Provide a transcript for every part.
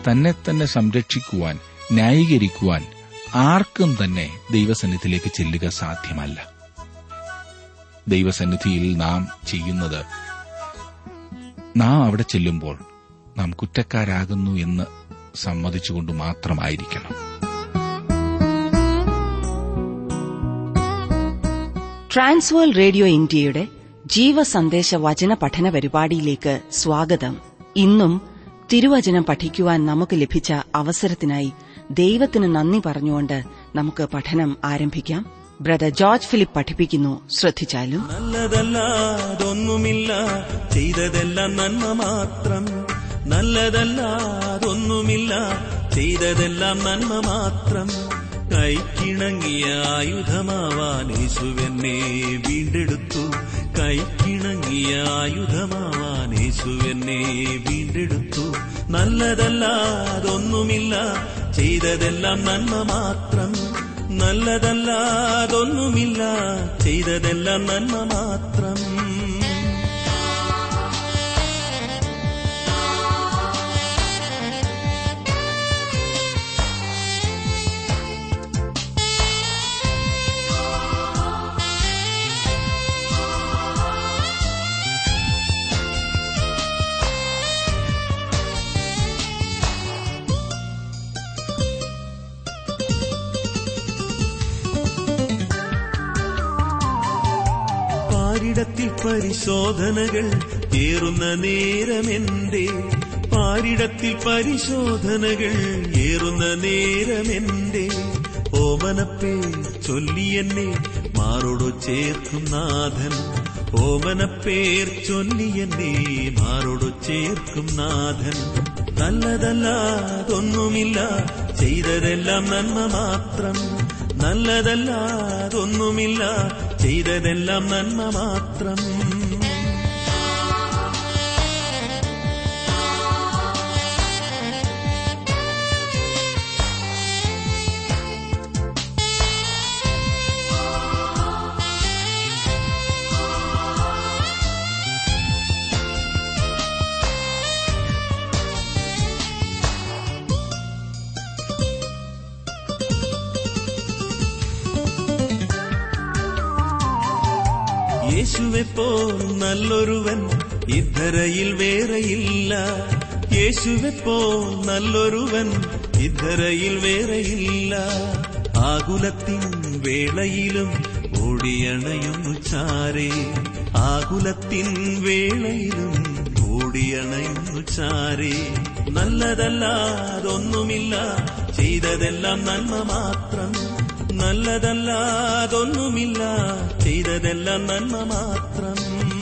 തന്നെ തന്നെ സംരക്ഷിക്കുവാൻ ന്യായീകരിക്കുവാൻ ആർക്കും തന്നെ ദൈവസന്നിധിയിലേക്ക് ചെല്ലുക സാധ്യമല്ല ദൈവസന്നിധിയിൽ നാം ചെയ്യുന്നത് നാം അവിടെ ചെല്ലുമ്പോൾ നാം കുറ്റക്കാരാകുന്നു എന്ന് സമ്മതിച്ചുകൊണ്ട് മാത്രമായിരിക്കണം ട്രാൻസ്വേൾ റേഡിയോ ഇന്ത്യയുടെ ജീവസന്ദേശ വചന പഠന പരിപാടിയിലേക്ക് സ്വാഗതം ഇന്നും തിരുവചനം പഠിക്കുവാൻ നമുക്ക് ലഭിച്ച അവസരത്തിനായി ദൈവത്തിന് നന്ദി പറഞ്ഞുകൊണ്ട് നമുക്ക് പഠനം ആരംഭിക്കാം ബ്രദർ ജോർജ് ഫിലിപ്പ് പഠിപ്പിക്കുന്നു ശ്രദ്ധിച്ചാലും നല്ലതല്ലാതൊന്നുമില്ല ചെയ്തതെല്ലാം നന്മ മാത്രം നല്ലതല്ലാതൊന്നുമില്ല ചെയ്തതെല്ലാം നന്മ മാത്രം കൈക്കിണങ്ങിയ ആയുധമാവാൻ യേശുവെന്നെ വീണ്ടെടുത്തു കൈക്കിണങ്ങിയ ആയുധമാവാൻ യേശുവെന്നെ വീണ്ടെടുത്തു നല്ലതല്ലാതൊന്നുമില്ല ചെയ്തതെല്ലാം നന്മ മാത്രം നല്ലതല്ലാതൊന്നുമില്ല ചെയ്തതെല്ലാം നന്മ മാത്രം പാരിടത്തിൽ പരിശോധനകൾ ഏറുന്ന നേരമെന്റെ പാരിടത്തിൽ പരിശോധനകൾ ഏറുന്ന നേരമെന്റെ ഓമനപ്പേ ചൊല്ലിയെന്നെ മാറോടു ചേർക്കും നാഥൻ ഓമനപ്പേർ ചൊല്ലിയെന്നെ മാറോടു ചേർക്കും നാഥൻ നല്ലതല്ലാതൊന്നുമില്ല ചെയ്തതെല്ലാം നന്മ മാത്രം നല്ലതല്ലാതൊന്നുമില്ല ചെയ്തതെല്ലാം നന്മ മാത്രം യേശുവെപ്പോൾ നല്ലൊരുവൻ ഇദ്ധരയിൽ വേറെയില്ല യേശുവെപ്പോൾ നല്ലൊരുവൻ ഇദ്ധരയിൽ വേറെയില്ല ആകുലത്തിൻ വേളയിലും ഓടിയണയുന്നു ചാരേ ആകുലത്തിൻ വേളയിലും ഓടിയണയുന്നു ചാരേ നല്ലതല്ലാതൊന്നുമില്ല ചെയ്തതെല്ലാം നന്മ മാത്രം നല്ലതല്ലാതൊന്നുമില്ല ചെയ്തതെല്ലാം നന്മ മാത്രം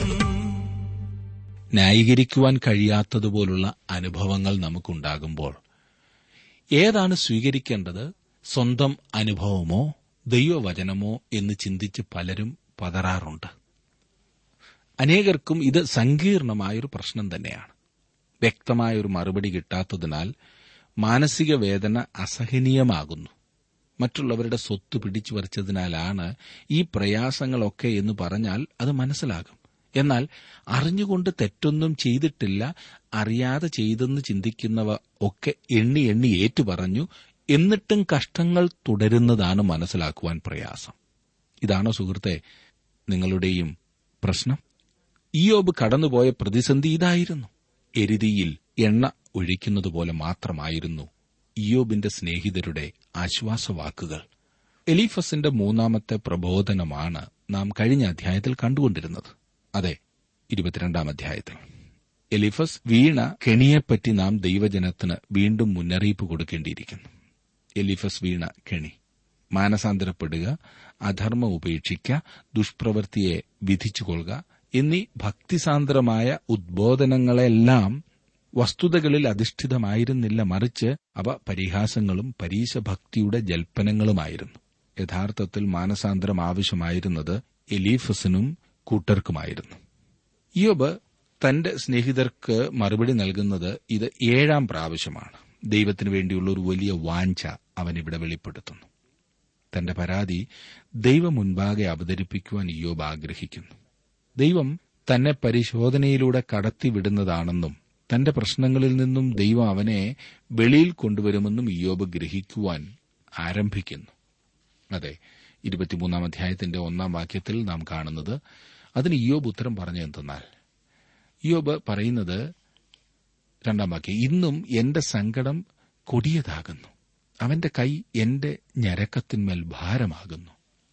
ന്യായീകരിക്കുവാൻ കഴിയാത്തതുപോലുള്ള അനുഭവങ്ങൾ നമുക്കുണ്ടാകുമ്പോൾ ഏതാണ് സ്വീകരിക്കേണ്ടത് സ്വന്തം അനുഭവമോ ദൈവവചനമോ എന്ന് ചിന്തിച്ച് പലരും പതറാറുണ്ട് അനേകർക്കും ഇത് സങ്കീർണമായൊരു പ്രശ്നം തന്നെയാണ് വ്യക്തമായൊരു മറുപടി കിട്ടാത്തതിനാൽ മാനസിക വേദന അസഹനീയമാകുന്നു മറ്റുള്ളവരുടെ സ്വത്ത് പിടിച്ചു വരച്ചതിനാലാണ് ഈ പ്രയാസങ്ങളൊക്കെ എന്ന് പറഞ്ഞാൽ അത് മനസ്സിലാകും എന്നാൽ അറിഞ്ഞുകൊണ്ട് തെറ്റൊന്നും ചെയ്തിട്ടില്ല അറിയാതെ ചെയ്തെന്ന് ചിന്തിക്കുന്നവ ഒക്കെ എണ്ണി എണ്ണി ഏറ്റുപറഞ്ഞു എന്നിട്ടും കഷ്ടങ്ങൾ തുടരുന്നതാണ് മനസ്സിലാക്കുവാൻ പ്രയാസം ഇതാണോ സുഹൃത്തെ നിങ്ങളുടെയും പ്രശ്നം ഇയോബ് കടന്നുപോയ പ്രതിസന്ധി ഇതായിരുന്നു എരുതിയിൽ എണ്ണ ഒഴിക്കുന്നതുപോലെ മാത്രമായിരുന്നു ഇയോബിന്റെ സ്നേഹിതരുടെ ആശ്വാസവാക്കുകൾ എലീഫസിന്റെ മൂന്നാമത്തെ പ്രബോധനമാണ് നാം കഴിഞ്ഞ അധ്യായത്തിൽ കണ്ടുകൊണ്ടിരുന്നത് അതെ ഇരുപത്തിരണ്ടാം അധ്യായത്തിൽ എലിഫസ് വീണ കെണിയെപ്പറ്റി നാം ദൈവജനത്തിന് വീണ്ടും മുന്നറിയിപ്പ് കൊടുക്കേണ്ടിയിരിക്കുന്നു എലിഫസ് വീണ കെണി മാനസാന്തരപ്പെടുക അധർമ്മം ഉപേക്ഷിക്കുക ദുഷ്പ്രവൃത്തിയെ വിധിച്ചുകൊള്ളുക എന്നീ ഭക്തിസാന്ദ്രമായ ഉദ്ബോധനങ്ങളെല്ലാം വസ്തുതകളിൽ അധിഷ്ഠിതമായിരുന്നില്ല മറിച്ച് അവ പരിഹാസങ്ങളും പരീശഭക്തിയുടെ ജൽപ്പനങ്ങളുമായിരുന്നു യഥാർത്ഥത്തിൽ മാനസാന്തരം ആവശ്യമായിരുന്നത് എലീഫസിനും കൂട്ടർക്കുമായിരുന്നു യോബ് തന്റെ സ്നേഹിതർക്ക് മറുപടി നൽകുന്നത് ഇത് ഏഴാം പ്രാവശ്യമാണ് ദൈവത്തിനു വേണ്ടിയുള്ള ഒരു വലിയ വാഞ്ച അവൻ ഇവിടെ വെളിപ്പെടുത്തുന്നു തന്റെ പരാതി ദൈവം മുൻപാകെ അവതരിപ്പിക്കുവാൻ ഇയോബ് ആഗ്രഹിക്കുന്നു ദൈവം തന്നെ പരിശോധനയിലൂടെ കടത്തിവിടുന്നതാണെന്നും തന്റെ പ്രശ്നങ്ങളിൽ നിന്നും ദൈവം അവനെ വെളിയിൽ കൊണ്ടുവരുമെന്നും ഇയോബ് ഗ്രഹിക്കുവാൻ ആരംഭിക്കുന്നു അതെ ഇരുപത്തിമൂന്നാം അധ്യായത്തിന്റെ ഒന്നാം വാക്യത്തിൽ നാം കാണുന്നത് അതിന് ഇയോബ് ഉത്തരം പറഞ്ഞു എന്തെന്നാൽ ഇയോബ് പറയുന്നത് രണ്ടാം വാക്യം ഇന്നും എന്റെ സങ്കടം കൊടിയതാകുന്നു അവന്റെ കൈ എന്റെ ഞരക്കത്തിന്മേൽ ഭാരമാകുന്നു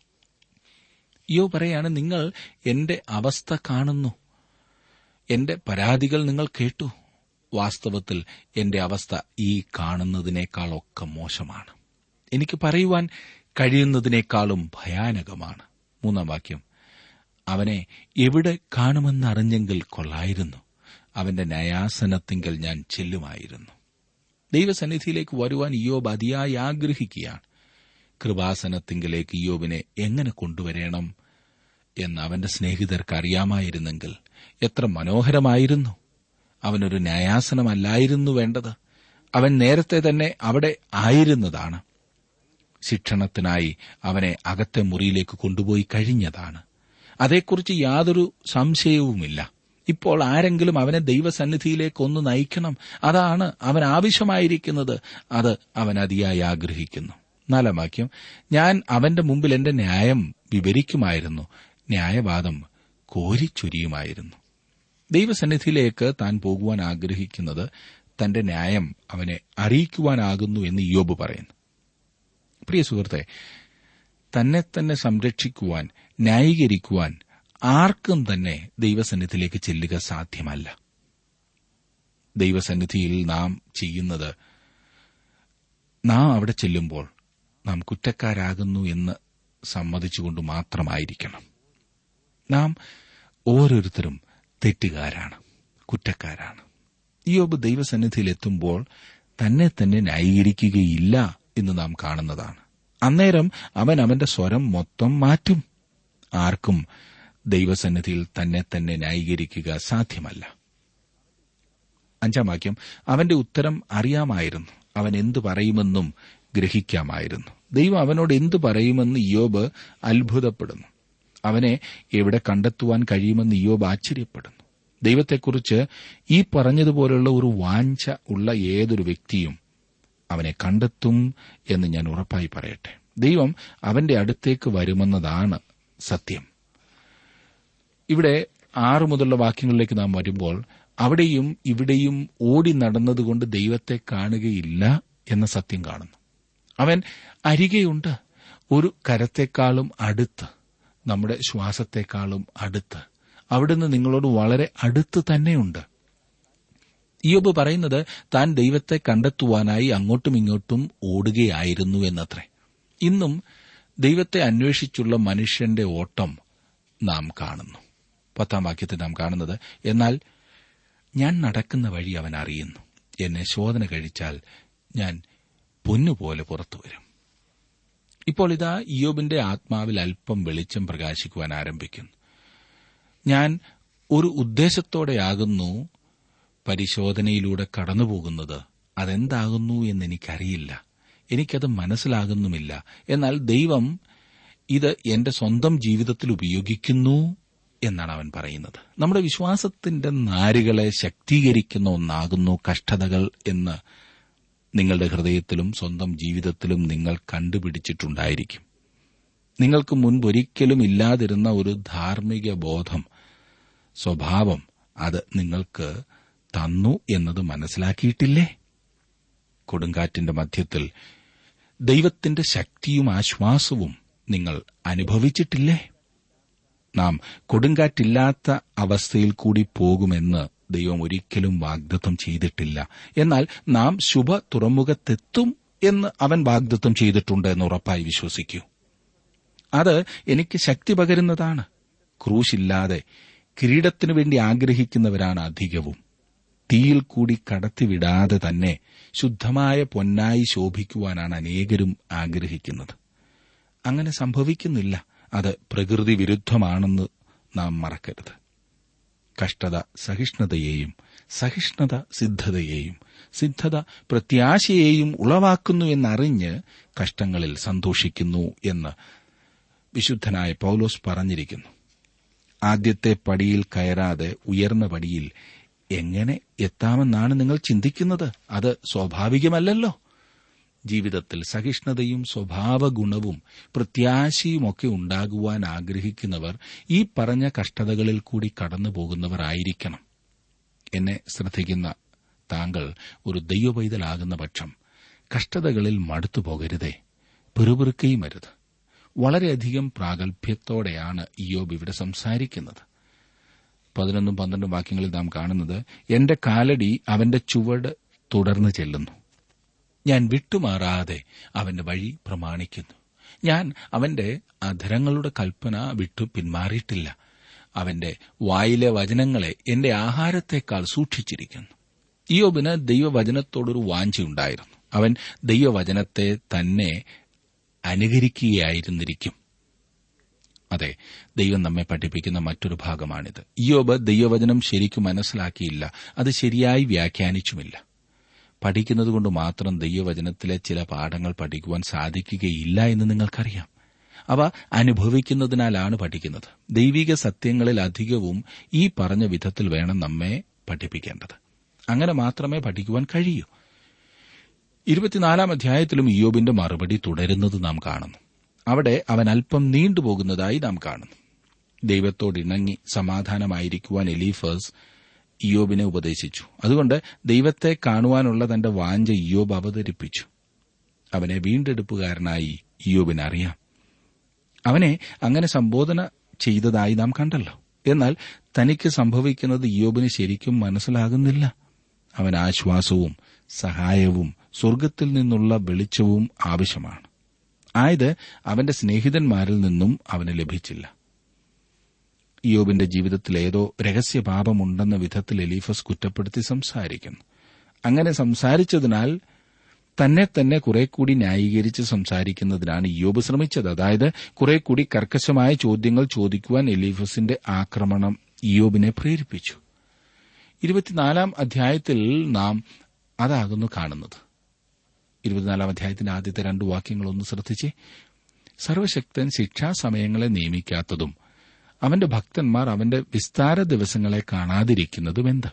യോ പറയാണ് നിങ്ങൾ എന്റെ അവസ്ഥ കാണുന്നു എന്റെ പരാതികൾ നിങ്ങൾ കേട്ടു വാസ്തവത്തിൽ എന്റെ അവസ്ഥ ഈ കാണുന്നതിനേക്കാളൊക്കെ മോശമാണ് എനിക്ക് പറയുവാൻ കഴിയുന്നതിനേക്കാളും ഭയാനകമാണ് മൂന്നാം വാക്യം അവനെ എവിടെ കാണുമെന്നറിഞ്ഞെങ്കിൽ കൊള്ളായിരുന്നു അവന്റെ ന്യായാസനത്തിങ്കൽ ഞാൻ ചെല്ലുമായിരുന്നു ദൈവസന്നിധിയിലേക്ക് വരുവാൻ ഇയോബ് അതിയായി ആഗ്രഹിക്കുകയാണ് കൃപാസനത്തിങ്കിലേക്ക് ഇയോബിനെ എങ്ങനെ കൊണ്ടുവരണം എന്ന് അവന്റെ സ്നേഹിതർക്ക് അറിയാമായിരുന്നെങ്കിൽ എത്ര മനോഹരമായിരുന്നു അവനൊരു ന്യായാസനമല്ലായിരുന്നു വേണ്ടത് അവൻ നേരത്തെ തന്നെ അവിടെ ആയിരുന്നതാണ് ശിക്ഷണത്തിനായി അവനെ അകത്തെ മുറിയിലേക്ക് കൊണ്ടുപോയി കഴിഞ്ഞതാണ് അതേക്കുറിച്ച് യാതൊരു സംശയവുമില്ല ഇപ്പോൾ ആരെങ്കിലും അവനെ ദൈവസന്നിധിയിലേക്ക് ഒന്ന് നയിക്കണം അതാണ് അവൻ ആവശ്യമായിരിക്കുന്നത് അത് അവൻ അതിയായി ആഗ്രഹിക്കുന്നു നാലാം വാക്യം ഞാൻ അവന്റെ മുമ്പിൽ എന്റെ ന്യായം വിവരിക്കുമായിരുന്നു ന്യായവാദം കോരിച്ചൊരിയുമായിരുന്നു ദൈവസന്നിധിയിലേക്ക് താൻ പോകുവാൻ ആഗ്രഹിക്കുന്നത് തന്റെ ന്യായം അവനെ അറിയിക്കുവാനാകുന്നു എന്ന് യോബ് പറയുന്നു പ്രിയ സുഹൃത്തെ തന്നെ തന്നെ സംരക്ഷിക്കുവാൻ ന്യായീകരിക്കുവാൻ ആർക്കും തന്നെ ദൈവസന്നിധിയിലേക്ക് ചെല്ലുക സാധ്യമല്ല ദൈവസന്നിധിയിൽ നാം ചെയ്യുന്നത് നാം അവിടെ ചെല്ലുമ്പോൾ നാം കുറ്റക്കാരാകുന്നു എന്ന് സമ്മതിച്ചുകൊണ്ട് മാത്രമായിരിക്കണം നാം ഓരോരുത്തരും തെറ്റുകാരാണ് കുറ്റക്കാരാണ് യോബ് ദൈവസന്നിധിയിൽ എത്തുമ്പോൾ തന്നെ തന്നെ ന്യായീകരിക്കുകയില്ല എന്ന് നാം കാണുന്നതാണ് അന്നേരം അവൻ അവന്റെ സ്വരം മൊത്തം മാറ്റും ആർക്കും ദൈവസന്നിധിയിൽ തന്നെ തന്നെ ന്യായീകരിക്കുക സാധ്യമല്ല അഞ്ചാം വാക്യം അവന്റെ ഉത്തരം അറിയാമായിരുന്നു അവൻ എന്തു പറയുമെന്നും ഗ്രഹിക്കാമായിരുന്നു ദൈവം അവനോട് എന്തു പറയുമെന്ന് ഇയോബ് അത്ഭുതപ്പെടുന്നു അവനെ എവിടെ കണ്ടെത്തുവാൻ കഴിയുമെന്ന് ഇയോബ് ആശ്ചര്യപ്പെടുന്നു ദൈവത്തെക്കുറിച്ച് ഈ പറഞ്ഞതുപോലുള്ള ഒരു വാഞ്ച ഉള്ള ഏതൊരു വ്യക്തിയും അവനെ കണ്ടെത്തും എന്ന് ഞാൻ ഉറപ്പായി പറയട്ടെ ദൈവം അവന്റെ അടുത്തേക്ക് വരുമെന്നതാണ് സത്യം ഇവിടെ ആറു മുതലുള്ള വാക്യങ്ങളിലേക്ക് നാം വരുമ്പോൾ അവിടെയും ഇവിടെയും ഓടി നടന്നതുകൊണ്ട് ദൈവത്തെ കാണുകയില്ല എന്ന സത്യം കാണുന്നു അവൻ അരികെയുണ്ട് ഒരു കരത്തെക്കാളും അടുത്ത് നമ്മുടെ ശ്വാസത്തെക്കാളും അടുത്ത് അവിടുന്ന് നിങ്ങളോട് വളരെ അടുത്ത് തന്നെയുണ്ട് ഇയോബ് പറയുന്നത് താൻ ദൈവത്തെ കണ്ടെത്തുവാനായി അങ്ങോട്ടും ഇങ്ങോട്ടും ഓടുകയായിരുന്നു എന്നത്രേ ഇന്നും ദൈവത്തെ അന്വേഷിച്ചുള്ള മനുഷ്യന്റെ ഓട്ടം നാം കാണുന്നു പത്താം വാക്യത്തിൽ നാം കാണുന്നത് എന്നാൽ ഞാൻ നടക്കുന്ന വഴി അവൻ അറിയുന്നു എന്നെ ശോധന കഴിച്ചാൽ ഞാൻ പൊന്നുപോലെ പുറത്തു വരും ഇപ്പോൾ ഇതാ ഇയോബിന്റെ ആത്മാവിൽ അല്പം വെളിച്ചം പ്രകാശിക്കുവാൻ ആരംഭിക്കുന്നു ഞാൻ ഒരു ഉദ്ദേശത്തോടെയാകുന്നു പരിശോധനയിലൂടെ കടന്നുപോകുന്നത് അതെന്താകുന്നു എന്നെനിക്കറിയില്ല എനിക്കത് മനസ്സിലാകുന്നുമില്ല എന്നാൽ ദൈവം ഇത് എന്റെ സ്വന്തം ജീവിതത്തിൽ ഉപയോഗിക്കുന്നു എന്നാണ് അവൻ പറയുന്നത് നമ്മുടെ വിശ്വാസത്തിന്റെ നാരുകളെ ശക്തീകരിക്കുന്ന ഒന്നാകുന്നു കഷ്ടതകൾ എന്ന് നിങ്ങളുടെ ഹൃദയത്തിലും സ്വന്തം ജീവിതത്തിലും നിങ്ങൾ കണ്ടുപിടിച്ചിട്ടുണ്ടായിരിക്കും നിങ്ങൾക്ക് മുൻപൊരിക്കലും ഇല്ലാതിരുന്ന ഒരു ധാർമ്മിക ബോധം സ്വഭാവം അത് നിങ്ങൾക്ക് തന്നു എന്നത് മനസ്സിലാക്കിയിട്ടില്ലേ കൊടുങ്കാറ്റിന്റെ മധ്യത്തിൽ ദൈവത്തിന്റെ ശക്തിയും ആശ്വാസവും നിങ്ങൾ അനുഭവിച്ചിട്ടില്ലേ നാം കൊടുങ്കാറ്റില്ലാത്ത അവസ്ഥയിൽ കൂടി പോകുമെന്ന് ദൈവം ഒരിക്കലും വാഗ്ദത്തം ചെയ്തിട്ടില്ല എന്നാൽ നാം ശുഭ തുറമുഖത്തെത്തും എന്ന് അവൻ വാഗ്ദത്തം ചെയ്തിട്ടുണ്ട് എന്ന് ഉറപ്പായി വിശ്വസിക്കൂ അത് എനിക്ക് ശക്തി പകരുന്നതാണ് ക്രൂശില്ലാതെ കിരീടത്തിനു വേണ്ടി ആഗ്രഹിക്കുന്നവരാണ് അധികവും തീയിൽ കൂടി കടത്തിവിടാതെ തന്നെ ശുദ്ധമായ പൊന്നായി ശോഭിക്കുവാനാണ് അനേകരും ആഗ്രഹിക്കുന്നത് അങ്ങനെ സംഭവിക്കുന്നില്ല അത് പ്രകൃതി വിരുദ്ധമാണെന്ന് നാം മറക്കരുത് കഷ്ടത സഹിഷ്ണുതയെയും സഹിഷ്ണുത സിദ്ധതയെയും സിദ്ധത പ്രത്യാശയെയും ഉളവാക്കുന്നു എന്നറിഞ്ഞ് കഷ്ടങ്ങളിൽ സന്തോഷിക്കുന്നു എന്ന് വിശുദ്ധനായ പൌലോസ് പറഞ്ഞിരിക്കുന്നു ആദ്യത്തെ പടിയിൽ കയറാതെ ഉയർന്ന പടിയിൽ എങ്ങനെ എത്താമെന്നാണ് നിങ്ങൾ ചിന്തിക്കുന്നത് അത് സ്വാഭാവികമല്ലല്ലോ ജീവിതത്തിൽ സഹിഷ്ണുതയും സ്വഭാവ ഗുണവും പ്രത്യാശയുമൊക്കെ ഉണ്ടാകുവാൻ ആഗ്രഹിക്കുന്നവർ ഈ പറഞ്ഞ കഷ്ടതകളിൽ കൂടി കടന്നു പോകുന്നവർ ആയിരിക്കണം എന്നെ ശ്രദ്ധിക്കുന്ന താങ്കൾ ഒരു ദൈവപൈതലാകുന്ന പക്ഷം കഷ്ടതകളിൽ മടുത്തു പോകരുതേ പെറുപെറുക്കുകയും അരുത് വളരെയധികം പ്രാഗൽഭ്യത്തോടെയാണ് ഇയോബ് ഇവിടെ സംസാരിക്കുന്നത് പതിനൊന്നും പന്ത്രണ്ടും വാക്യങ്ങളിൽ നാം കാണുന്നത് എന്റെ കാലടി അവന്റെ ചുവട് തുടർന്ന് ചെല്ലുന്നു ഞാൻ വിട്ടുമാറാതെ അവന്റെ വഴി പ്രമാണിക്കുന്നു ഞാൻ അവന്റെ അധരങ്ങളുടെ കൽപ്പന വിട്ടു പിന്മാറിയിട്ടില്ല അവന്റെ വായിലെ വചനങ്ങളെ എന്റെ ആഹാരത്തെക്കാൾ സൂക്ഷിച്ചിരിക്കുന്നു ഇയോബിന് ദൈവവചനത്തോടൊരു വാഞ്ചയുണ്ടായിരുന്നു അവൻ ദൈവവചനത്തെ തന്നെ അനുകരിക്കുകയായിരുന്നിരിക്കും അതെ ദൈവം നമ്മെ പഠിപ്പിക്കുന്ന മറ്റൊരു ഭാഗമാണിത് ഇയോബ് ദൈവവചനം ശരിക്കും മനസ്സിലാക്കിയില്ല അത് ശരിയായി വ്യാഖ്യാനിച്ചുമില്ല പഠിക്കുന്നതുകൊണ്ട് മാത്രം ദൈവവചനത്തിലെ ചില പാഠങ്ങൾ പഠിക്കുവാൻ സാധിക്കുകയില്ല എന്ന് നിങ്ങൾക്കറിയാം അവ അനുഭവിക്കുന്നതിനാലാണ് പഠിക്കുന്നത് ദൈവിക സത്യങ്ങളിൽ അധികവും ഈ പറഞ്ഞ വിധത്തിൽ വേണം നമ്മെ പഠിപ്പിക്കേണ്ടത് അങ്ങനെ മാത്രമേ പഠിക്കുവാൻ കഴിയൂ ഇരുപത്തിനാലാം അധ്യായത്തിലും ഇയോബിന്റെ മറുപടി തുടരുന്നത് നാം കാണുന്നു അവിടെ അവൻ അല്പം നീണ്ടുപോകുന്നതായി നാം കാണുന്നു ദൈവത്തോട് ഇണങ്ങി സമാധാനമായിരിക്കുവാൻ എലീഫേഴ്സ് ഇയോബിനെ ഉപദേശിച്ചു അതുകൊണ്ട് ദൈവത്തെ കാണുവാനുള്ള തന്റെ വാഞ്ച ഇയോബ് അവതരിപ്പിച്ചു അവനെ വീണ്ടെടുപ്പുകാരനായി ഇയോബിന് അറിയാം അവനെ അങ്ങനെ സംബോധന ചെയ്തതായി നാം കണ്ടല്ലോ എന്നാൽ തനിക്ക് സംഭവിക്കുന്നത് ഇയോബിന് ശരിക്കും മനസ്സിലാകുന്നില്ല അവൻ ആശ്വാസവും സഹായവും സ്വർഗത്തിൽ നിന്നുള്ള വെളിച്ചവും ആവശ്യമാണ് ആയത് അവന്റെ സ്നേഹിതന്മാരിൽ നിന്നും അവന് ലഭിച്ചില്ല ഇയോബിന്റെ ജീവിതത്തിൽ ഏതോ രഹസ്യപാപമുണ്ടെന്ന വിധത്തിൽ എലീഫസ് കുറ്റപ്പെടുത്തി സംസാരിക്കുന്നു അങ്ങനെ സംസാരിച്ചതിനാൽ തന്നെ തന്നെ കുറെ കൂടി ന്യായീകരിച്ച് സംസാരിക്കുന്നതിനാണ് ഇയോബ് ശ്രമിച്ചത് അതായത് കുറെ കൂടി കർക്കശമായ ചോദ്യങ്ങൾ ചോദിക്കുവാൻ എലീഫസിന്റെ ആക്രമണം ഇയോബിനെ പ്രേരിപ്പിച്ചു ഇരുപത്തിനാലാം അധ്യായത്തിൽ നാം അതാകുന്നു കാണുന്നത് ഇരുപത്തിനാലാം അധ്യായത്തിന്റെ ആദ്യത്തെ രണ്ട് വാക്യങ്ങൾ ഒന്ന് ശ്രദ്ധിച്ചേ സർവശക്തൻ ശിക്ഷാസമയങ്ങളെ നിയമിക്കാത്തതും അവന്റെ ഭക്തന്മാർ അവന്റെ വിസ്താര ദിവസങ്ങളെ കാണാതിരിക്കുന്നതും എന്ത്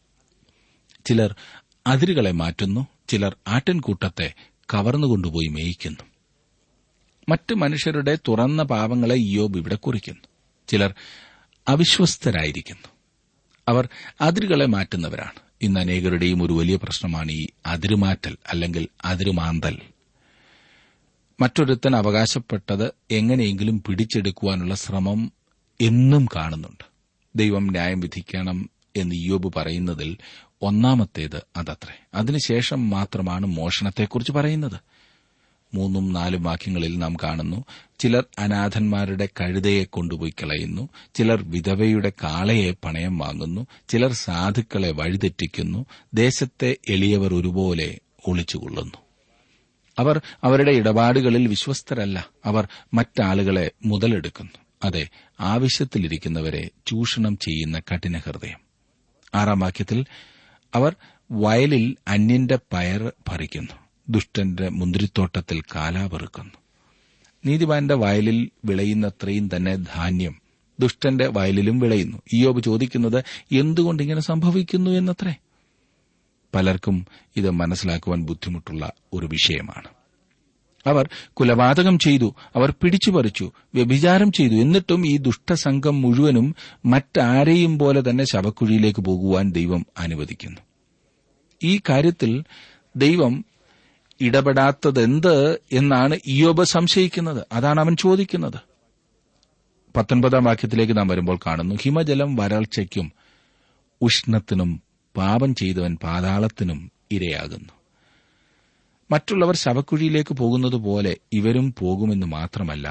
ചിലർ അതിരുകളെ മാറ്റുന്നു ചിലർ ആട്ടിൻകൂട്ടത്തെ കവർന്നുകൊണ്ടുപോയി മേയിക്കുന്നു മറ്റ് മനുഷ്യരുടെ തുറന്ന പാവങ്ങളെ ഇയോബ് ഇവിടെ കുറിക്കുന്നു ചിലർ അവിശ്വസ്തരായിരിക്കുന്നു അവർ അതിരുകളെ മാറ്റുന്നവരാണ് ഇന്ന് അനേകരുടെയും ഒരു വലിയ പ്രശ്നമാണ് ഈ അതിരുമാറ്റൽ അല്ലെങ്കിൽ അതിരുമാന്തൽ മറ്റൊരുത്തൻ അവകാശപ്പെട്ടത് എങ്ങനെയെങ്കിലും പിടിച്ചെടുക്കുവാനുള്ള ശ്രമം എന്നും കാണുന്നുണ്ട് ദൈവം ന്യായം വിധിക്കണം എന്ന് ഇയോബ് പറയുന്നതിൽ ഒന്നാമത്തേത് അതത്രേ അതിനുശേഷം മാത്രമാണ് മോഷണത്തെക്കുറിച്ച് പറയുന്നത് മൂന്നും നാലും വാക്യങ്ങളിൽ നാം കാണുന്നു ചിലർ അനാഥന്മാരുടെ കഴുതയെ കൊണ്ടുപോയി കളയുന്നു ചിലർ വിധവയുടെ കാളയെ പണയം വാങ്ങുന്നു ചിലർ സാധുക്കളെ വഴിതെറ്റിക്കുന്നു ദേശത്തെ എളിയവർ ഒരുപോലെ ഒളിച്ചുകൊള്ളുന്നു അവർ അവരുടെ ഇടപാടുകളിൽ വിശ്വസ്തരല്ല അവർ മറ്റാളുകളെ മുതലെടുക്കുന്നു അതെ ആവശ്യത്തിലിരിക്കുന്നവരെ ചൂഷണം ചെയ്യുന്ന കഠിന ഹൃദയം ആറാം വാക്യത്തിൽ അവർ വയലിൽ അന്യന്റെ പയർ പറിക്കുന്നു ദുഷ്ടന്റെ മുന്തിരിത്തോട്ടത്തിൽ കാലാ പെറുക്കുന്നു നീതിമാന്റെ വയലിൽ വിളയുന്നത്രയും തന്നെ ധാന്യം ദുഷ്ടന്റെ വയലിലും വിളയുന്നു ഇയോബ് ചോദിക്കുന്നത് എന്തുകൊണ്ട് ഇങ്ങനെ സംഭവിക്കുന്നു എന്നത്രേ പലർക്കും ഇത് മനസ്സിലാക്കുവാൻ ബുദ്ധിമുട്ടുള്ള ഒരു വിഷയമാണ് അവർ കുലപാതകം ചെയ്തു അവർ പിടിച്ചുപറിച്ചു വ്യഭിചാരം ചെയ്തു എന്നിട്ടും ഈ ദുഷ്ടസംഘം മുഴുവനും മറ്റാരെയും പോലെ തന്നെ ശവക്കുഴിയിലേക്ക് പോകുവാൻ ദൈവം അനുവദിക്കുന്നു ഈ കാര്യത്തിൽ ദൈവം ഇടപെടാത്തതെന്ത് എന്നാണ് ഇയോബ് സംശയിക്കുന്നത് അതാണ് അവൻ ചോദിക്കുന്നത് പത്തൊൻപതാം വാക്യത്തിലേക്ക് നാം വരുമ്പോൾ കാണുന്നു ഹിമജലം വരൾച്ചയ്ക്കും ഉഷ്ണത്തിനും പാപം ചെയ്തവൻ പാതാളത്തിനും ഇരയാകുന്നു മറ്റുള്ളവർ ശവക്കുഴിയിലേക്ക് പോകുന്നതുപോലെ ഇവരും പോകുമെന്ന് മാത്രമല്ല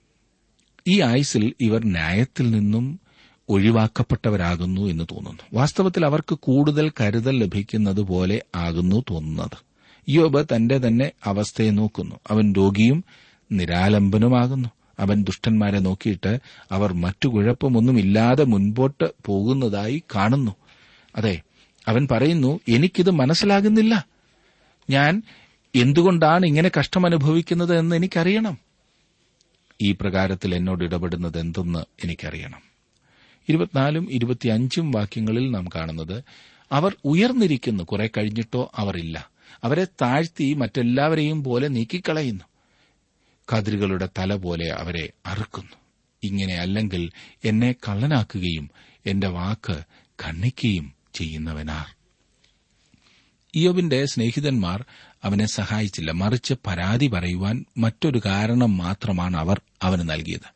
ഈ ആയുസിൽ ഇവർ ന്യായത്തിൽ നിന്നും ഒഴിവാക്കപ്പെട്ടവരാകുന്നു എന്ന് തോന്നുന്നു വാസ്തവത്തിൽ അവർക്ക് കൂടുതൽ കരുതൽ ലഭിക്കുന്നത് പോലെ ആകുന്നു തോന്നുന്നത് യോബ് തന്റെ തന്നെ അവസ്ഥയെ നോക്കുന്നു അവൻ രോഗിയും നിരാലംബനുമാകുന്നു അവൻ ദുഷ്ടന്മാരെ നോക്കിയിട്ട് അവർ മറ്റു കുഴപ്പമൊന്നുമില്ലാതെ മുൻപോട്ട് പോകുന്നതായി കാണുന്നു അതെ അവൻ പറയുന്നു എനിക്കിത് മനസ്സിലാകുന്നില്ല ഞാൻ എന്തുകൊണ്ടാണ് ഇങ്ങനെ കഷ്ടമനുഭവിക്കുന്നത് എന്ന് എനിക്കറിയണം ഈ പ്രകാരത്തിൽ എന്നോട് ഇടപെടുന്നത് എന്തെന്ന് എനിക്കറിയണം ഇരുപത്തിനാലും ഇരുപത്തിയഞ്ചും വാക്യങ്ങളിൽ നാം കാണുന്നത് അവർ ഉയർന്നിരിക്കുന്നു കുറെ കഴിഞ്ഞിട്ടോ അവർ ഇല്ല അവരെ താഴ്ത്തി മറ്റെല്ലാവരെയും പോലെ നീക്കിക്കളയുന്നു കതിരുകളുടെ തല പോലെ അവരെ അറുക്കുന്നു ഇങ്ങനെ അല്ലെങ്കിൽ എന്നെ കള്ളനാക്കുകയും എന്റെ വാക്ക് ഖണ്ഡിക്കുകയും ചെയ്യുന്നവനാർ ഇയോബിന്റെ സ്നേഹിതന്മാർ അവനെ സഹായിച്ചില്ല മറിച്ച് പരാതി പറയുവാൻ മറ്റൊരു കാരണം മാത്രമാണ് അവർ അവന് നൽകിയത്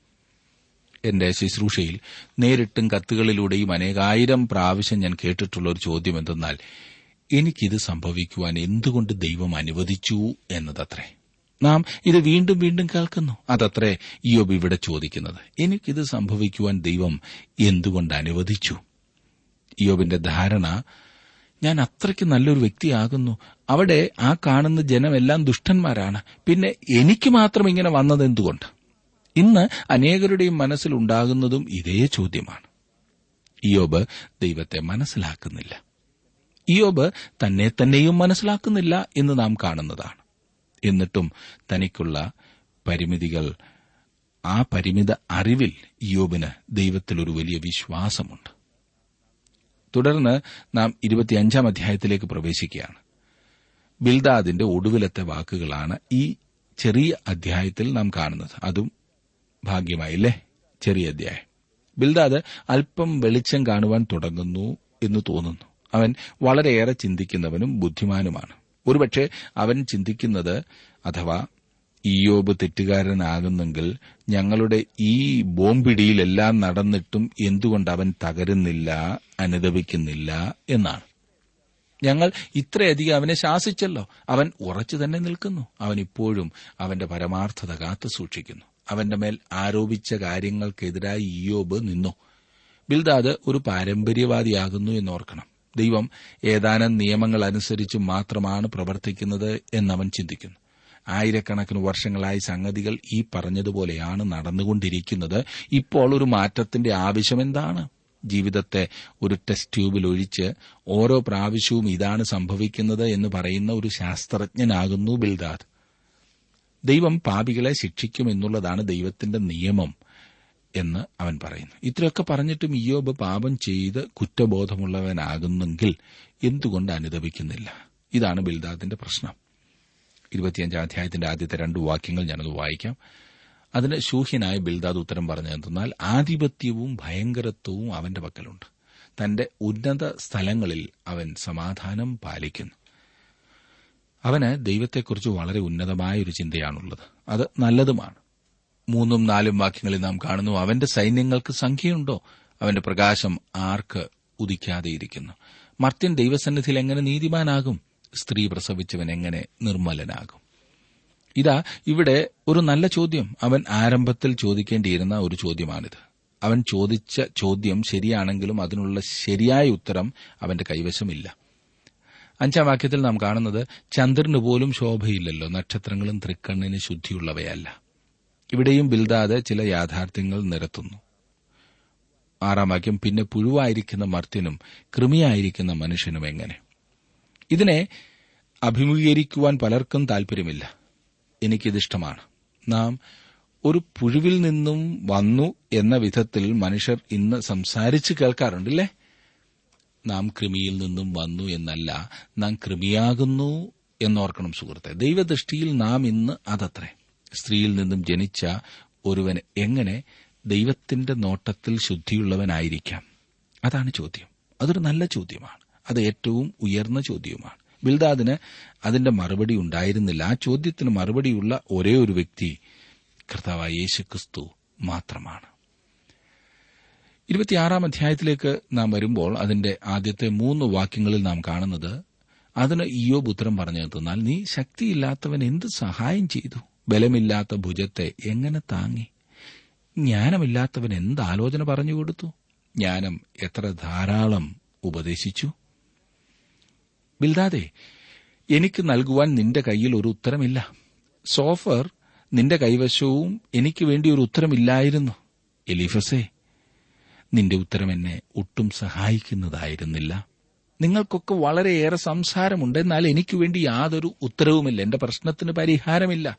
എന്റെ ശുശ്രൂഷയിൽ നേരിട്ടും കത്തുകളിലൂടെയും അനേകായിരം പ്രാവശ്യം ഞാൻ കേട്ടിട്ടുള്ള ഒരു ചോദ്യം എന്തെന്നാൽ എനിക്കിത് സംഭവിക്കുവാൻ എന്തുകൊണ്ട് ദൈവം അനുവദിച്ചു എന്നതത്രേ നാം ഇത് വീണ്ടും വീണ്ടും കേൾക്കുന്നു അതത്രേ ഇയോബ് ഇവിടെ ചോദിക്കുന്നത് എനിക്കിത് സംഭവിക്കുവാൻ ദൈവം എന്തുകൊണ്ട് അനുവദിച്ചു ഇയോബിന്റെ ധാരണ ഞാൻ അത്രയ്ക്ക് നല്ലൊരു വ്യക്തിയാകുന്നു അവിടെ ആ കാണുന്ന ജനമെല്ലാം ദുഷ്ടന്മാരാണ് പിന്നെ എനിക്ക് മാത്രം ഇങ്ങനെ വന്നത് എന്തുകൊണ്ട് ഇന്ന് അനേകരുടെയും മനസ്സിലുണ്ടാകുന്നതും ഇതേ ചോദ്യമാണ് ഇയോബ് ദൈവത്തെ മനസ്സിലാക്കുന്നില്ല ഇയോബ് തന്നെ തന്നെയും മനസ്സിലാക്കുന്നില്ല എന്ന് നാം കാണുന്നതാണ് എന്നിട്ടും തനിക്കുള്ള പരിമിതികൾ ആ പരിമിത അറിവിൽ ഇയോബിന് ദൈവത്തിൽ ഒരു വലിയ വിശ്വാസമുണ്ട് തുടർന്ന് നാം ഇരുപത്തിയഞ്ചാം അധ്യായത്തിലേക്ക് പ്രവേശിക്കുകയാണ് ബിൽദാദിന്റെ ഒടുവിലത്തെ വാക്കുകളാണ് ഈ ചെറിയ അധ്യായത്തിൽ നാം കാണുന്നത് അതും ഭാഗ്യമായില്ലേ ചെറിയ അധ്യായം ബിൽദാദ് അല്പം വെളിച്ചം കാണുവാൻ തുടങ്ങുന്നു എന്ന് തോന്നുന്നു അവൻ വളരെയേറെ ചിന്തിക്കുന്നവനും ബുദ്ധിമാനുമാണ് ഒരുപക്ഷെ അവൻ ചിന്തിക്കുന്നത് അഥവാ ഇയോബ് തെറ്റുകാരനാകുന്നെങ്കിൽ ഞങ്ങളുടെ ഈ ബോംബിടിയിലെല്ലാം നടന്നിട്ടും എന്തുകൊണ്ട് അവൻ തകരുന്നില്ല അനുദപിക്കുന്നില്ല എന്നാണ് ഞങ്ങൾ ഇത്രയധികം അവനെ ശാസിച്ചല്ലോ അവൻ ഉറച്ചു തന്നെ നിൽക്കുന്നു അവൻ ഇപ്പോഴും അവന്റെ പരമാർത്ഥത കാത്തു സൂക്ഷിക്കുന്നു അവന്റെ മേൽ ആരോപിച്ച കാര്യങ്ങൾക്കെതിരായി ഇയോബ് നിന്നു ബിൽദാദ് ഒരു പാരമ്പര്യവാദിയാകുന്നു എന്നോർക്കണം ദൈവം ഏതാനും നിയമങ്ങൾ അനുസരിച്ച് മാത്രമാണ് പ്രവർത്തിക്കുന്നത് എന്നവൻ ചിന്തിക്കുന്നു ആയിരക്കണക്കിന് വർഷങ്ങളായി സംഗതികൾ ഈ പറഞ്ഞതുപോലെയാണ് നടന്നുകൊണ്ടിരിക്കുന്നത് ഇപ്പോൾ ഒരു മാറ്റത്തിന്റെ ആവശ്യമെന്താണ് ജീവിതത്തെ ഒരു ടെസ്റ്റ് ട്യൂബിൽ ഒഴിച്ച് ഓരോ പ്രാവശ്യവും ഇതാണ് സംഭവിക്കുന്നത് എന്ന് പറയുന്ന ഒരു ശാസ്ത്രജ്ഞനാകുന്നു ബിൽദാദ് ദൈവം പാപികളെ ശിക്ഷിക്കുമെന്നുള്ളതാണ് ദൈവത്തിന്റെ നിയമം എന്ന് അവൻ പറയുന്നു ഇത്രയൊക്കെ പറഞ്ഞിട്ടും ഇയോബ് പാപം ചെയ്ത് കുറ്റബോധമുള്ളവനാകുന്നെങ്കിൽ എന്തുകൊണ്ട് അനുദപിക്കുന്നില്ല ഇതാണ് ബിൽദാദിന്റെ പ്രശ്നം ഇരുപത്തിയഞ്ചാം അധ്യായത്തിന്റെ ആദ്യത്തെ രണ്ട് വാക്യങ്ങൾ ഞാനത് വായിക്കാം അതിന് ശൂഹ്യനായ ബിൽദാദ് ഉത്തരം പറഞ്ഞതെന്നാൽ ആധിപത്യവും ഭയങ്കരത്വവും അവന്റെ പക്കലുണ്ട് തന്റെ ഉന്നത സ്ഥലങ്ങളിൽ അവൻ സമാധാനം പാലിക്കുന്നു അവന് ദൈവത്തെക്കുറിച്ച് വളരെ ഉന്നതമായ ഒരു ചിന്തയാണുള്ളത് അത് നല്ലതുമാണ് മൂന്നും നാലും വാക്യങ്ങളിൽ നാം കാണുന്നു അവന്റെ സൈന്യങ്ങൾക്ക് സംഖ്യയുണ്ടോ അവന്റെ പ്രകാശം ആർക്ക് ഉദിക്കാതെയിരിക്കുന്നു മർത്യൻ ദൈവസന്നിധിയിൽ എങ്ങനെ നീതിമാനാകും സ്ത്രീ പ്രസവിച്ചവൻ എങ്ങനെ നിർമ്മലനാകും ഇതാ ഇവിടെ ഒരു നല്ല ചോദ്യം അവൻ ആരംഭത്തിൽ ചോദിക്കേണ്ടിയിരുന്ന ഒരു ചോദ്യമാണിത് അവൻ ചോദിച്ച ചോദ്യം ശരിയാണെങ്കിലും അതിനുള്ള ശരിയായ ഉത്തരം അവന്റെ കൈവശമില്ല അഞ്ചാം വാക്യത്തിൽ നാം കാണുന്നത് ചന്ദ്രന് പോലും ശോഭയില്ലല്ലോ നക്ഷത്രങ്ങളും തൃക്കണ്ണിന് ശുദ്ധിയുള്ളവയല്ല ഇവിടെയും ബിൽദാദ് ചില യാഥാർത്ഥ്യങ്ങൾ നിരത്തുന്നു ആറാം വാക്യം പിന്നെ പുഴുവായിരിക്കുന്ന മർത്യനും കൃമിയായിരിക്കുന്ന മനുഷ്യനും എങ്ങനെ ഇതിനെ അഭിമുഖീകരിക്കുവാൻ പലർക്കും താൽപര്യമില്ല എനിക്കിതിഷ്ടമാണ് നാം ഒരു പുഴുവിൽ നിന്നും വന്നു എന്ന വിധത്തിൽ മനുഷ്യർ ഇന്ന് സംസാരിച്ച് കേൾക്കാറുണ്ടല്ലേ നാം കൃമിയിൽ നിന്നും വന്നു എന്നല്ല നാം കൃമിയാകുന്നു എന്നോർക്കണം സുഹൃത്തെ ദൈവദൃഷ്ടിയിൽ നാം ഇന്ന് അതത്രേ സ്ത്രീയിൽ നിന്നും ജനിച്ച ഒരുവൻ എങ്ങനെ ദൈവത്തിന്റെ നോട്ടത്തിൽ ശുദ്ധിയുള്ളവനായിരിക്കാം അതാണ് ചോദ്യം അതൊരു നല്ല ചോദ്യമാണ് അത് ഏറ്റവും ഉയർന്ന ചോദ്യവുമാണ് ബിൽദാദിന് അതിന്റെ മറുപടി ഉണ്ടായിരുന്നില്ല ആ ചോദ്യത്തിന് മറുപടിയുള്ള ഒരേ ഒരു വ്യക്തി കർത്താവായ യേശുക്രിസ്തു മാത്രമാണ് ഇരുപത്തിയാറാം അധ്യായത്തിലേക്ക് നാം വരുമ്പോൾ അതിന്റെ ആദ്യത്തെ മൂന്ന് വാക്യങ്ങളിൽ നാം കാണുന്നത് അതിന് ഇയോബ് ഉത്തരം പറഞ്ഞു തന്നാൽ നീ ശക്തിയില്ലാത്തവൻ എന്ത് സഹായം ചെയ്തു ബലമില്ലാത്ത ഭുജത്തെ എങ്ങനെ താങ്ങി ജ്ഞാനമില്ലാത്തവൻ എന്ത് ആലോചന പറഞ്ഞു കൊടുത്തു ജ്ഞാനം എത്ര ധാരാളം ഉപദേശിച്ചു ബിൽദാദെ എനിക്ക് നൽകുവാൻ നിന്റെ കയ്യിൽ ഒരു ഉത്തരമില്ല സോഫർ നിന്റെ കൈവശവും എനിക്ക് വേണ്ടി ഒരു ഉത്തരമില്ലായിരുന്നു എലിഫസേ നിന്റെ ഉത്തരം എന്നെ ഒട്ടും സഹായിക്കുന്നതായിരുന്നില്ല നിങ്ങൾക്കൊക്കെ വളരെയേറെ സംസാരമുണ്ട് എന്നാൽ എനിക്ക് വേണ്ടി യാതൊരു ഉത്തരവുമില്ല എന്റെ പ്രശ്നത്തിന് പരിഹാരമില്ല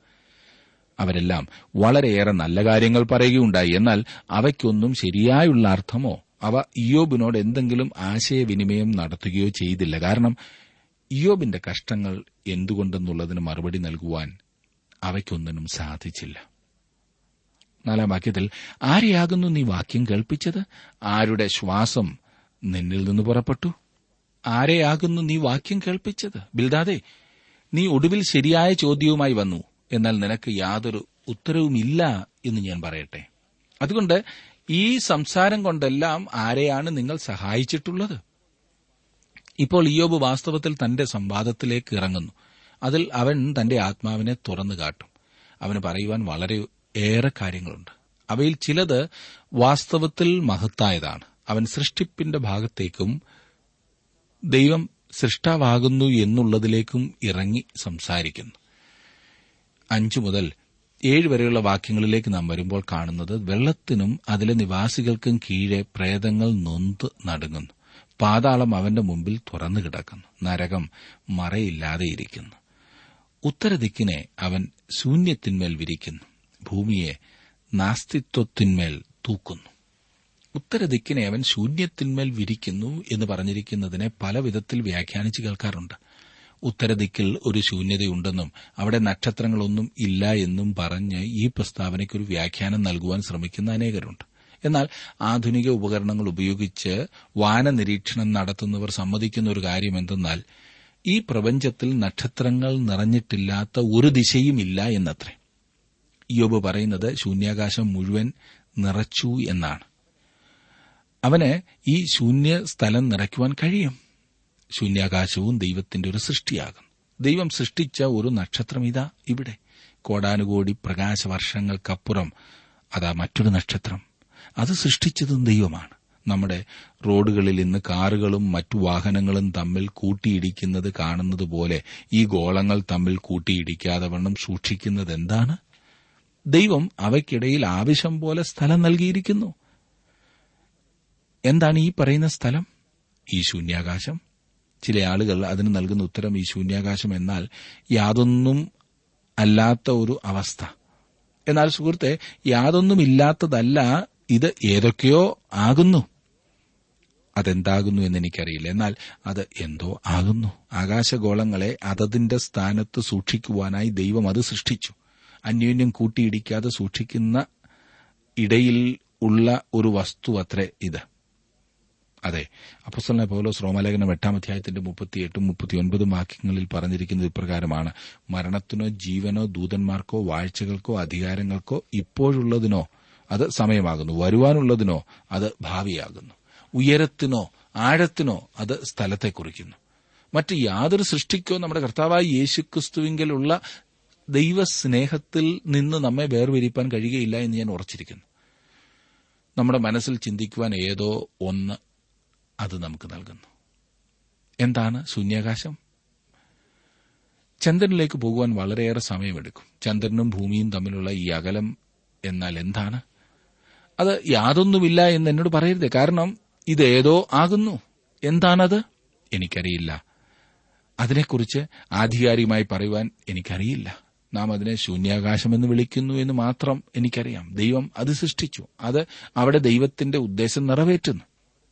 അവരെല്ലാം വളരെയേറെ നല്ല കാര്യങ്ങൾ പറയുകയുണ്ടായി എന്നാൽ അവയ്ക്കൊന്നും ശരിയായുള്ള അർത്ഥമോ അവ ഇയോബിനോട് എന്തെങ്കിലും ആശയവിനിമയം നടത്തുകയോ ചെയ്തില്ല കാരണം ഇയോബിന്റെ കഷ്ടങ്ങൾ എന്തുകൊണ്ടെന്നുള്ളതിന് മറുപടി നൽകുവാൻ അവയ്ക്കൊന്നിനും സാധിച്ചില്ല നാലാം വാക്യത്തിൽ ആരെയാകുന്നു നീ വാക്യം കേൾപ്പിച്ചത് ആരുടെ ശ്വാസം നിന്നിൽ നിന്ന് പുറപ്പെട്ടു ആരെയാകുന്നു നീ വാക്യം കേൾപ്പിച്ചത് ബിൽദാദെ നീ ഒടുവിൽ ശരിയായ ചോദ്യവുമായി വന്നു എന്നാൽ നിനക്ക് യാതൊരു ഉത്തരവുമില്ല എന്ന് ഞാൻ പറയട്ടെ അതുകൊണ്ട് ഈ സംസാരം കൊണ്ടെല്ലാം ആരെയാണ് നിങ്ങൾ സഹായിച്ചിട്ടുള്ളത് ഇപ്പോൾ ഇയോബ് വാസ്തവത്തിൽ തന്റെ സംവാദത്തിലേക്ക് ഇറങ്ങുന്നു അതിൽ അവൻ തന്റെ ആത്മാവിനെ തുറന്നു കാട്ടും അവന് പറയുവാൻ വളരെ ഏറെ കാര്യങ്ങളുണ്ട് അവയിൽ ചിലത് വാസ്തവത്തിൽ മഹത്തായതാണ് അവൻ സൃഷ്ടിപ്പിന്റെ ഭാഗത്തേക്കും ദൈവം സൃഷ്ടാവാകുന്നു എന്നുള്ളതിലേക്കും ഇറങ്ങി സംസാരിക്കുന്നു അഞ്ചു മുതൽ ഏഴ് വരെയുള്ള വാക്യങ്ങളിലേക്ക് നാം വരുമ്പോൾ കാണുന്നത് വെള്ളത്തിനും അതിലെ നിവാസികൾക്കും കീഴെ പ്രേതങ്ങൾ നൊന്ത് നടുങ്ങുന്നു പാതാളം അവന്റെ മുമ്പിൽ തുറന്നു കിടക്കുന്നു നരകം മറയില്ലാതെ ഇരിക്കുന്നു ഉത്തരദിക്കിനെ അവൻ ശൂന്യത്തിന്മേൽ വിരിക്കുന്നു ഭൂമിയെ നാസ്തിത്വത്തിന്മേൽ തൂക്കുന്നു ഉത്തരദിക്കിനെ അവൻ ശൂന്യത്തിന്മേൽ വിരിക്കുന്നു എന്ന് പറഞ്ഞിരിക്കുന്നതിനെ പല വിധത്തിൽ വ്യാഖ്യാനിച്ച് കേൾക്കാറുണ്ട് ഉത്തരദിക്കിൽ ഒരു ശൂന്യതയുണ്ടെന്നും അവിടെ നക്ഷത്രങ്ങളൊന്നും ഇല്ല എന്നും പറഞ്ഞ് ഈ പ്രസ്താവനയ്ക്കൊരു വ്യാഖ്യാനം നൽകുവാൻ ശ്രമിക്കുന്ന അനേകരുണ്ട് എന്നാൽ ആധുനിക ഉപകരണങ്ങൾ ഉപയോഗിച്ച് വാന നിരീക്ഷണം നടത്തുന്നവർ സമ്മതിക്കുന്ന ഒരു കാര്യം എന്തെന്നാൽ ഈ പ്രപഞ്ചത്തിൽ നക്ഷത്രങ്ങൾ നിറഞ്ഞിട്ടില്ലാത്ത ഒരു ദിശയുമില്ല എന്നത്രേ യോബ് പറയുന്നത് ശൂന്യാകാശം മുഴുവൻ നിറച്ചു എന്നാണ് അവന് ഈ ശൂന്യ സ്ഥലം നിറയ്ക്കുവാൻ കഴിയും ശൂന്യാകാശവും ദൈവത്തിന്റെ ഒരു സൃഷ്ടിയാകും ദൈവം സൃഷ്ടിച്ച ഒരു നക്ഷത്രം ഇതാ ഇവിടെ കോടാനുകോടി പ്രകാശവർഷങ്ങൾക്കപ്പുറം അതാ മറ്റൊരു നക്ഷത്രം അത് സൃഷ്ടിച്ചതും ദൈവമാണ് നമ്മുടെ റോഡുകളിൽ ഇന്ന് കാറുകളും മറ്റു വാഹനങ്ങളും തമ്മിൽ കൂട്ടിയിടിക്കുന്നത് കാണുന്നത് പോലെ ഈ ഗോളങ്ങൾ തമ്മിൽ കൂട്ടിയിടിക്കാതെ വണ്ണം സൂക്ഷിക്കുന്നത് എന്താണ് ദൈവം അവയ്ക്കിടയിൽ ആവശ്യം പോലെ സ്ഥലം നൽകിയിരിക്കുന്നു എന്താണ് ഈ പറയുന്ന സ്ഥലം ഈ ശൂന്യാകാശം ചില ആളുകൾ അതിന് നൽകുന്ന ഉത്തരം ഈ ശൂന്യാകാശം എന്നാൽ യാതൊന്നും അല്ലാത്ത ഒരു അവസ്ഥ എന്നാൽ സുഹൃത്തെ യാതൊന്നുമില്ലാത്തതല്ല ഇത് ഏതൊക്കെയോ ആകുന്നു അതെന്താകുന്നു എന്ന് എനിക്കറിയില്ല എന്നാൽ അത് എന്തോ ആകുന്നു ആകാശഗോളങ്ങളെ അതതിന്റെ സ്ഥാനത്ത് സൂക്ഷിക്കുവാനായി ദൈവം അത് സൃഷ്ടിച്ചു അന്യോന്യം കൂട്ടിയിടിക്കാതെ സൂക്ഷിക്കുന്ന ഇടയിൽ ഉള്ള ഒരു വസ്തു അത്രേ ഇത് അതെ അപ്പസ്തലനെ പൗലോസ് റോമലേഖനം എട്ടാം അധ്യായത്തിന്റെ മുപ്പത്തിയെട്ടും മുപ്പത്തിയൊൻപതും വാക്യങ്ങളിൽ പറഞ്ഞിരിക്കുന്നത് ഇപ്രകാരമാണ് മരണത്തിനോ ജീവനോ ദൂതന്മാർക്കോ വാഴ്ചകൾക്കോ അധികാരങ്ങൾക്കോ ഇപ്പോഴുള്ളതിനോ അത് സമയമാകുന്നു വരുവാനുള്ളതിനോ അത് ഭാവിയാകുന്നു ഉയരത്തിനോ ആഴത്തിനോ അത് സ്ഥലത്തെ കുറിക്കുന്നു മറ്റ് യാതൊരു സൃഷ്ടിക്കോ നമ്മുടെ കർത്താവായ യേശുക്രിസ്തുവിങ്കലുള്ള ദൈവസ്നേഹത്തിൽ നിന്ന് നമ്മെ വേർതിരിപ്പാൻ കഴിയുകയില്ല എന്ന് ഞാൻ ഉറച്ചിരിക്കുന്നു നമ്മുടെ മനസ്സിൽ ചിന്തിക്കുവാൻ ഏതോ ഒന്ന് അത് നമുക്ക് നൽകുന്നു എന്താണ് ശൂന്യാകാശം ചന്ദ്രനിലേക്ക് പോകുവാൻ വളരെയേറെ സമയമെടുക്കും ചന്ദ്രനും ഭൂമിയും തമ്മിലുള്ള ഈ അകലം എന്നാൽ എന്താണ് അത് യാതൊന്നുമില്ല എന്ന് എന്നോട് പറയരുത് കാരണം ഇതേതോ ആകുന്നു എന്താണത് എനിക്കറിയില്ല അതിനെക്കുറിച്ച് ആധികാരികമായി പറയുവാൻ എനിക്കറിയില്ല നാം അതിനെ ശൂന്യാകാശമെന്ന് വിളിക്കുന്നു എന്ന് മാത്രം എനിക്കറിയാം ദൈവം അത് സൃഷ്ടിച്ചു അത് അവിടെ ദൈവത്തിന്റെ ഉദ്ദേശം നിറവേറ്റുന്നു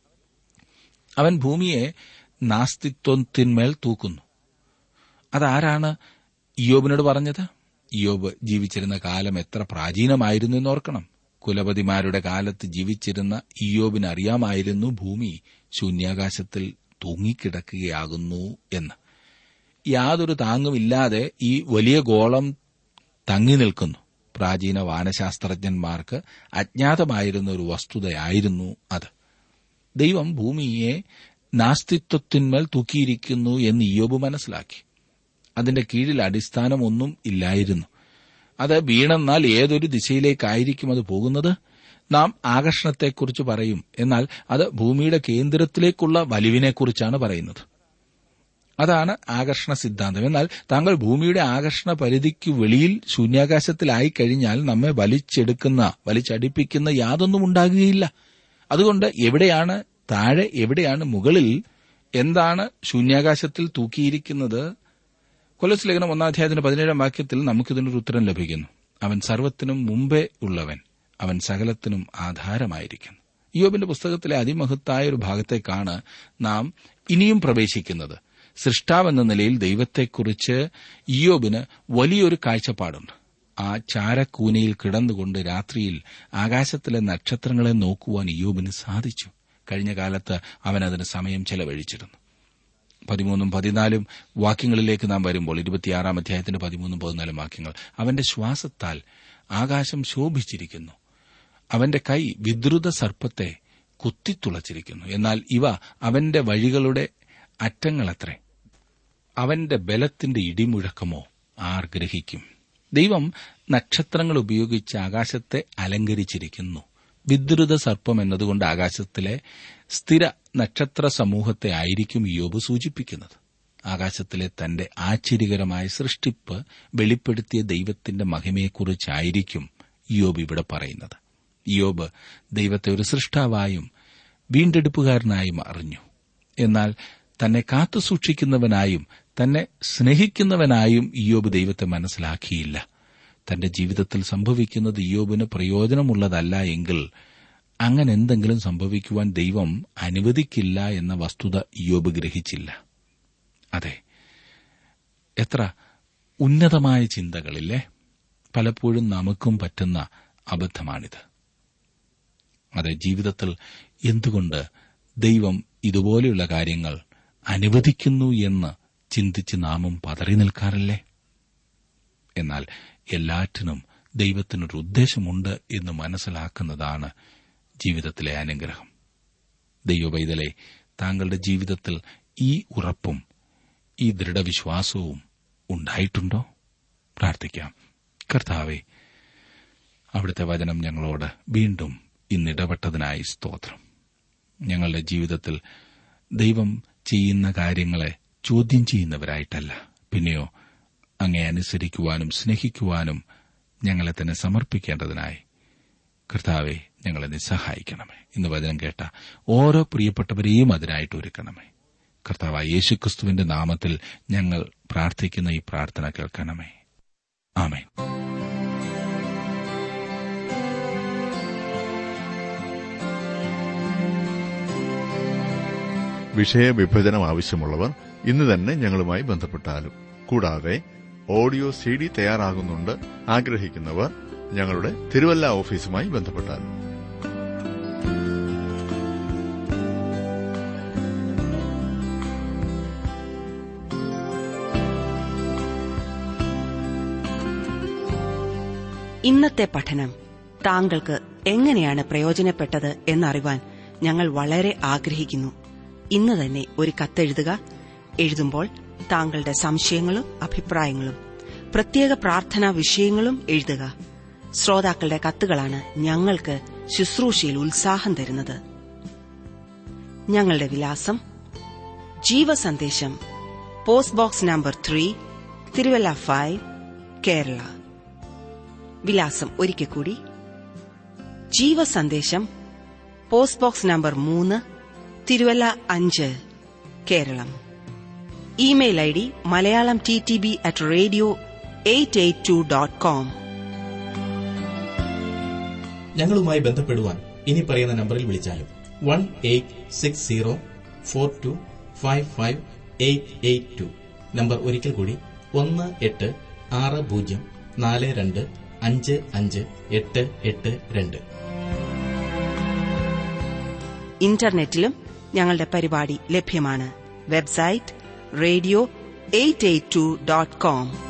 അവൻ ഭൂമിയെ നാസ്തിത്വത്തിന്മേൽ തൂക്കുന്നു അതാരാണ് ഇയോബിനോട് പറഞ്ഞത് ഇയോബ് ജീവിച്ചിരുന്ന കാലം എത്ര പ്രാചീനമായിരുന്നു എന്നോർക്കണം കുലപതിമാരുടെ കാലത്ത് ജീവിച്ചിരുന്ന ഇയോബിന് അറിയാമായിരുന്നു ഭൂമി ശൂന്യാകാശത്തിൽ തൂങ്ങിക്കിടക്കുകയാകുന്നു എന്ന് യാതൊരു താങ്ങുമില്ലാതെ ഈ വലിയ ഗോളം തങ്ങി നിൽക്കുന്നു പ്രാചീന വാനശാസ്ത്രജ്ഞന്മാർക്ക് അജ്ഞാതമായിരുന്ന ഒരു വസ്തുതയായിരുന്നു അത് ദൈവം ഭൂമിയെ നാസ്തിത്വത്തിന്മേൽ തൂക്കിയിരിക്കുന്നു എന്ന് ഇയോബ് മനസ്സിലാക്കി അതിന്റെ കീഴിൽ അടിസ്ഥാനമൊന്നും ഇല്ലായിരുന്നു അത് വീണെന്നാൽ ഏതൊരു ദിശയിലേക്കായിരിക്കും അത് പോകുന്നത് നാം ആകർഷണത്തെക്കുറിച്ച് പറയും എന്നാൽ അത് ഭൂമിയുടെ കേന്ദ്രത്തിലേക്കുള്ള വലിവിനെക്കുറിച്ചാണ് പറയുന്നത് അതാണ് ആകർഷണ സിദ്ധാന്തം എന്നാൽ താങ്കൾ ഭൂമിയുടെ ആകർഷണ പരിധിക്ക് വെളിയിൽ ശൂന്യാകാശത്തിലായി കഴിഞ്ഞാൽ നമ്മെ വലിച്ചെടുക്കുന്ന വലിച്ചടിപ്പിക്കുന്ന യാതൊന്നും ഉണ്ടാകുകയില്ല അതുകൊണ്ട് എവിടെയാണ് താഴെ എവിടെയാണ് മുകളിൽ എന്താണ് ശൂന്യാകാശത്തിൽ തൂക്കിയിരിക്കുന്നത് കൊലസ് ലേഖനം ഒന്നാം അധ്യായത്തിന്റെ പതിനേഴാം വാക്യത്തിൽ നമുക്കിതിനൊരു ഉത്തരം ലഭിക്കുന്നു അവൻ സർവത്തിനും മുമ്പേ ഉള്ളവൻ അവൻ സകലത്തിനും ആധാരമായിരിക്കുന്നു ഇയോബിന്റെ പുസ്തകത്തിലെ അതിമഹത്തായ ഒരു ഭാഗത്തേക്കാണ് നാം ഇനിയും പ്രവേശിക്കുന്നത് സൃഷ്ടാവെന്ന നിലയിൽ ദൈവത്തെക്കുറിച്ച് ഇയോബിന് വലിയൊരു കാഴ്ചപ്പാടുണ്ട് ആ ചാരക്കൂനയിൽ കിടന്നുകൊണ്ട് രാത്രിയിൽ ആകാശത്തിലെ നക്ഷത്രങ്ങളെ നോക്കുവാൻ ഇയോബിന് സാധിച്ചു കഴിഞ്ഞ കാലത്ത് അവൻ അതിന് സമയം ചെലവഴിച്ചിരുന്നു പതിമൂന്നും പതിനാലും വാക്യങ്ങളിലേക്ക് നാം വരുമ്പോൾ ഇരുപത്തിയാറാം അധ്യായത്തിന്റെ പതിമൂന്നും പതിനാലും വാക്യങ്ങൾ അവന്റെ ശ്വാസത്താൽ ആകാശം ശോഭിച്ചിരിക്കുന്നു അവന്റെ കൈ വിദ്രുത സർപ്പത്തെ കുത്തിത്തുളച്ചിരിക്കുന്നു എന്നാൽ ഇവ അവന്റെ വഴികളുടെ അറ്റങ്ങളത്രേ അവന്റെ ബലത്തിന്റെ ഇടിമുഴക്കമോ ആർ ഗ്രഹിക്കും ദൈവം നക്ഷത്രങ്ങൾ ഉപയോഗിച്ച് ആകാശത്തെ അലങ്കരിച്ചിരിക്കുന്നു വിദ്രുത സർപ്പം എന്നതുകൊണ്ട് ആകാശത്തിലെ സ്ഥിര നക്ഷത്ര സമൂഹത്തെ ആയിരിക്കും യോബ് സൂചിപ്പിക്കുന്നത് ആകാശത്തിലെ തന്റെ ആശ്ചര്യകരമായ സൃഷ്ടിപ്പ് വെളിപ്പെടുത്തിയ ദൈവത്തിന്റെ മഹിമയെക്കുറിച്ചായിരിക്കും യോബ് ഇവിടെ പറയുന്നത് യോബ് ദൈവത്തെ ഒരു സൃഷ്ടാവായും വീണ്ടെടുപ്പുകാരനായും അറിഞ്ഞു എന്നാൽ തന്നെ കാത്തുസൂക്ഷിക്കുന്നവനായും തന്നെ സ്നേഹിക്കുന്നവനായും ഇയോബ് ദൈവത്തെ മനസ്സിലാക്കിയില്ല തന്റെ ജീവിതത്തിൽ സംഭവിക്കുന്നത് ഇയോബിന് പ്രയോജനമുള്ളതല്ല എങ്കിൽ അങ്ങനെ എന്തെങ്കിലും സംഭവിക്കുവാൻ ദൈവം അനുവദിക്കില്ല എന്ന വസ്തുത ഇയോബ് ഗ്രഹിച്ചില്ല അതെ എത്ര ഉന്നതമായ ചിന്തകളില്ലേ പലപ്പോഴും നമുക്കും പറ്റുന്ന അബദ്ധമാണിത് അതെ ജീവിതത്തിൽ എന്തുകൊണ്ട് ദൈവം ഇതുപോലെയുള്ള കാര്യങ്ങൾ അനുവദിക്കുന്നു എന്ന് ചിന്തിച്ച് നാമും പതറി നിൽക്കാറില്ലേ എന്നാൽ എല്ലാറ്റിനും ദൈവത്തിനൊരു ഉദ്ദേശമുണ്ട് എന്ന് മനസ്സിലാക്കുന്നതാണ് ജീവിതത്തിലെ അനുഗ്രഹം ദൈവവൈതലെ താങ്കളുടെ ജീവിതത്തിൽ ഈ ഉറപ്പും ഈ ദൃഢവിശ്വാസവും ഉണ്ടായിട്ടുണ്ടോ പ്രാർത്ഥിക്കാം കർത്താവെ അവിടുത്തെ വചനം ഞങ്ങളോട് വീണ്ടും ഇന്നിടപെട്ടതിനായി സ്തോത്രം ഞങ്ങളുടെ ജീവിതത്തിൽ ദൈവം ചെയ്യുന്ന കാര്യങ്ങളെ ചോദ്യം ചെയ്യുന്നവരായിട്ടല്ല പിന്നെയോ അങ്ങേ അനുസരിക്കുവാനും സ്നേഹിക്കുവാനും ഞങ്ങളെ തന്നെ സമർപ്പിക്കേണ്ടതിനായി കർത്താവെ ഞങ്ങളെ നീ സഹായിക്കണമേ ഇന്ന് വചനം കേട്ട ഓരോ പ്രിയപ്പെട്ടവരെയും അതിനായിട്ട് ഒരുക്കണമേ കർത്താവായ യേശുക്രിസ്തുവിന്റെ നാമത്തിൽ ഞങ്ങൾ പ്രാർത്ഥിക്കുന്ന ഈ പ്രാർത്ഥന കേൾക്കണമേ ആമേൻ വിഷയവിഭജനം ആവശ്യമുള്ളവർ ഇന്ന് തന്നെ ഞങ്ങളുമായി ബന്ധപ്പെട്ടാലും കൂടാതെ ഓഡിയോ സി ഡി തയ്യാറാകുന്നുണ്ട് ആഗ്രഹിക്കുന്നവർ ഞങ്ങളുടെ തിരുവല്ല ഓഫീസുമായി ബന്ധപ്പെട്ടാലും ഇന്നത്തെ പഠനം താങ്കൾക്ക് എങ്ങനെയാണ് പ്രയോജനപ്പെട്ടത് എന്നറിവാൻ ഞങ്ങൾ വളരെ ആഗ്രഹിക്കുന്നു ഇന്ന് തന്നെ ഒരു കത്തെഴുതുക എഴുതുമ്പോൾ താങ്കളുടെ സംശയങ്ങളും അഭിപ്രായങ്ങളും പ്രത്യേക പ്രാർത്ഥനാ വിഷയങ്ങളും എഴുതുക ശ്രോതാക്കളുടെ കത്തുകളാണ് ഞങ്ങൾക്ക് ശുശ്രൂഷയിൽ ഉത്സാഹം തരുന്നത് ഞങ്ങളുടെ വിലാസം Jeevasandesham post box number three Thiruvalla five Kerala വിലാസം ഒരിക്കൽ കൂടി ജീവസന്ദേശം പോസ്റ്റ് ബോക്സ് നമ്പർ മൂന്ന് തിരുവല്ല അഞ്ച് Keralam email I D Malayalam T T B at radio eight eight two dot com ഞങ്ങളുമായി ബന്ധപ്പെടുവാൻ ഇനി പറയുന്ന നമ്പറിൽ വിളിച്ചാലും one eight six zero four two five five eight eight two number ഒരിക്കൽ കൂടി ഒന്ന് എട്ട് ആറ് പൂജ്യം നാല് രണ്ട് അഞ്ച് അഞ്ച് എട്ട് എട്ട് രണ്ട് ഇന്റർനെറ്റിലും ഞങ്ങളുടെ പരിപാടി ലഭ്യമാണ് website radio eight eight two dot com